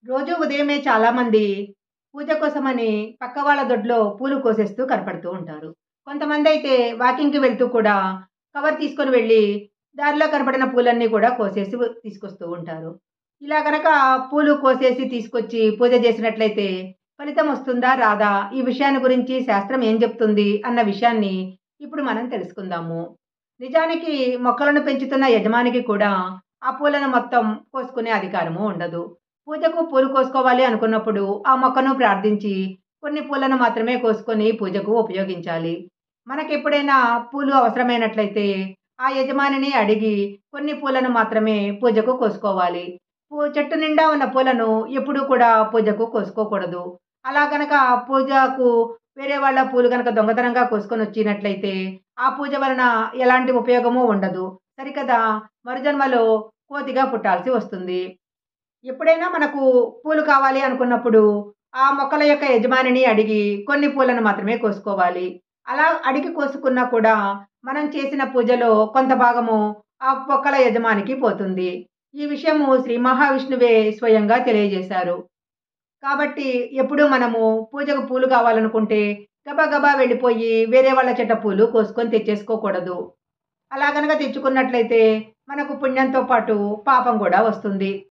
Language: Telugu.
రోజూ ఉదయమే చాలామంది పూజ కోసమని పక్క వాళ్ళ దొడ్లో పూలు కోసేస్తూ కనపడుతూ ఉంటారు కొంతమంది అయితే వాకింగ్కి వెళ్తూ కూడా కవర్ తీసుకొని వెళ్ళి దారిలో కనపడిన పూలన్నీ కూడా కోసేసి తీసుకొస్తూ ఉంటారు ఇలా కనుక పూలు కోసేసి తీసుకొచ్చి పూజ చేసినట్లయితే ఫలితం వస్తుందా రాదా ఈ విషయాన్ని గురించి శాస్త్రం ఏం చెప్తుంది అన్న విషయాన్ని ఇప్పుడు మనం తెలుసుకుందాము నిజానికి మొక్కలను పెంచుతున్న యజమానికి కూడా ఆ పూలను మొత్తం కోసుకునే అధికారము ఉండదు పూజకు పూలు కోసుకోవాలి అనుకున్నప్పుడు ఆ మొక్కను ప్రార్థించి కొన్ని పూలను మాత్రమే కోసుకొని పూజకు ఉపయోగించాలి మనకి ఎప్పుడైనా పూలు అవసరమైనట్లయితే ఆ యజమానిని అడిగి కొన్ని పూలను మాత్రమే పూజకు కోసుకోవాలి పూ చెట్టు నిండా ఉన్న పూలను ఎప్పుడూ కూడా పూజకు కోసుకోకూడదు అలా గనక పూజకు వేరే వాళ్ళ పూలు కనుక దొంగతనంగా కోసుకొని వచ్చినట్లయితే ఆ పూజ వలన ఎలాంటి ఉపయోగము ఉండదు సరికదా మరుజన్మలో కోతిగా పుట్టాల్సి వస్తుంది ఎప్పుడైనా మనకు పూలు కావాలి అనుకున్నప్పుడు ఆ మొక్కల యొక్క యజమానిని అడిగి కొన్ని పూలను మాత్రమే కోసుకోవాలి అలా అడిగి కోసుకున్నా కూడా మనం చేసిన పూజలో కొంత భాగము ఆ మొక్కల యజమానికి పోతుంది ఈ విషయము శ్రీ మహావిష్ణువే స్వయంగా తెలియజేశారు కాబట్టి ఎప్పుడు మనము పూజకు పూలు కావాలనుకుంటే గబా వెళ్ళిపోయి వేరే వాళ్ళ చెట్ట పూలు కోసుకొని తెచ్చేసుకోకూడదు అలా గనక తెచ్చుకున్నట్లయితే మనకు పుణ్యంతో పాటు పాపం కూడా వస్తుంది